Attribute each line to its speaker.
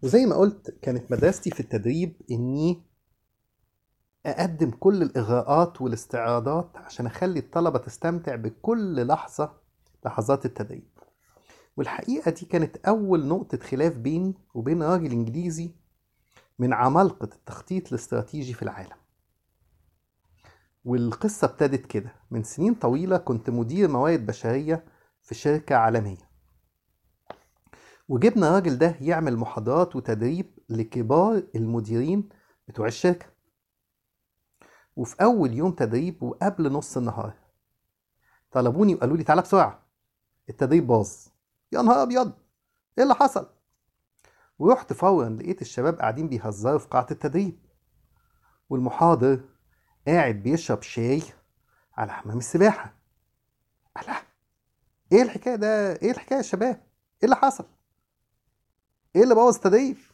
Speaker 1: وزي ما قلت كانت مدرستي في التدريب إني أقدم كل الإغراءات والاستعراضات عشان أخلي الطلبة تستمتع بكل لحظة لحظات التدريب والحقيقة دي كانت أول نقطة خلاف بيني وبين راجل إنجليزي من عمالقة التخطيط الاستراتيجي في العالم والقصة ابتدت كده من سنين طويلة كنت مدير موارد بشرية في شركة عالمية وجبنا الراجل ده يعمل محاضرات وتدريب لكبار المديرين بتوع الشركة وفي أول يوم تدريب وقبل نص النهار طلبوني وقالوا لي تعالى بسرعة التدريب باظ يا نهار أبيض إيه اللي حصل؟ ورحت فورا لقيت الشباب قاعدين بيهزروا في قاعة التدريب والمحاضر قاعد بيشرب شاي على حمام السباحة ألا إيه الحكاية ده؟ إيه الحكاية يا شباب؟ إيه اللي حصل؟ إيه اللي بوظ التدريب؟